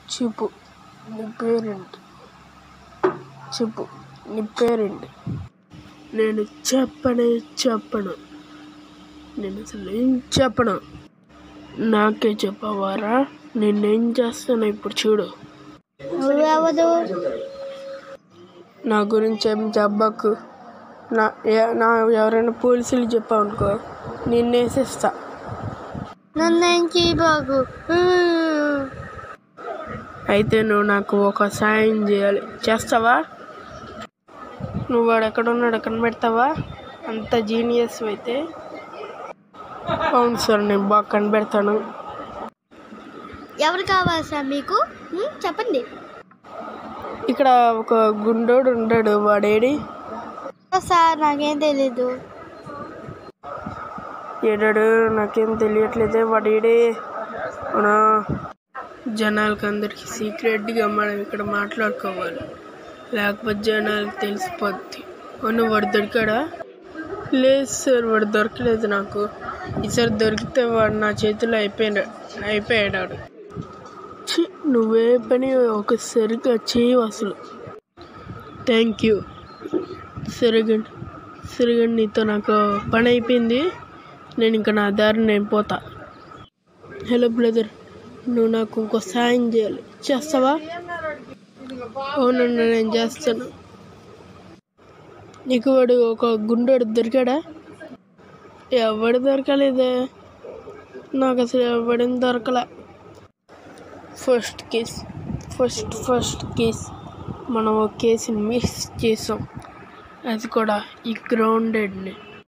చెప్పు నీ పేరేంటి చెప్పు నీ పేరేంటి నేను చెప్పనే చెప్పను నేను అసలు ఏం చెప్పను నాకే చెప్పవారా నేనేం చేస్తాను ఇప్పుడు చూడు నువ్వెవరు నా గురించి ఏం చెప్పకు నా ఏ- నా ఎవరైనా పోలీసులు చెప్పావనుకో నిన్ను వేసేస్తా నన్నేం చేయబాకు అయితే నువ్వు నాకు ఒక సాయం చేయాలి చేస్తావా నువ్వు వాడు ఎక్కడ ఉన్నాడో కనిపెడతావా అంత జీనియస్ అయితే అవును సార్ నేను బాగా కనిపెడతాను ఎవరు కావాలి సార్ మీకు ఉమ్, చెప్పండి ఇక్కడ ఒక గుండోడు ఉంటాడు వాడేడి సార్ నాకేం తెలీదు ఏడాడు నాకేం తెలియట్లేదే వాడేడే అవునా జనాలకి అందరికి సీక్రెట్గా మనం ఇక్కడ మాట్లాడుకోవాలి లేకపోతే జనాలకు తెలిసిపోద్ది అవును వాడు దొరికాడా లేదు సార్ వాడు దొరకలేదు నాకు ఈసారి దొరికితే వాడు నా చేతిలో అయిపోయిన అయిపోయాడు ఛీ, నువ్వే పని ఒక సరిగ్గా చేయవు అసలు థ్యాంక్ యూ సరిగండి సరిగండి నీతో నాకు పని అయిపోయింది నేను ఇంకా నా దారి నేను పోతా హలో బ్రదర్ నువ్వు నాకు ఇంకో సాయం చేయాలి చేస్తావా అవునన్నా నేను చేస్తాను నీకు వాడు ఒక గుండెడు దొరికాడా ఎవడు దొరకలేదే నాకు అసలు ఎవడేం దొరకలే first case first first case మనం ఒక కేసుని మిస్ చేసాం అది కూడా ఈ గ్రౌండెడ్ని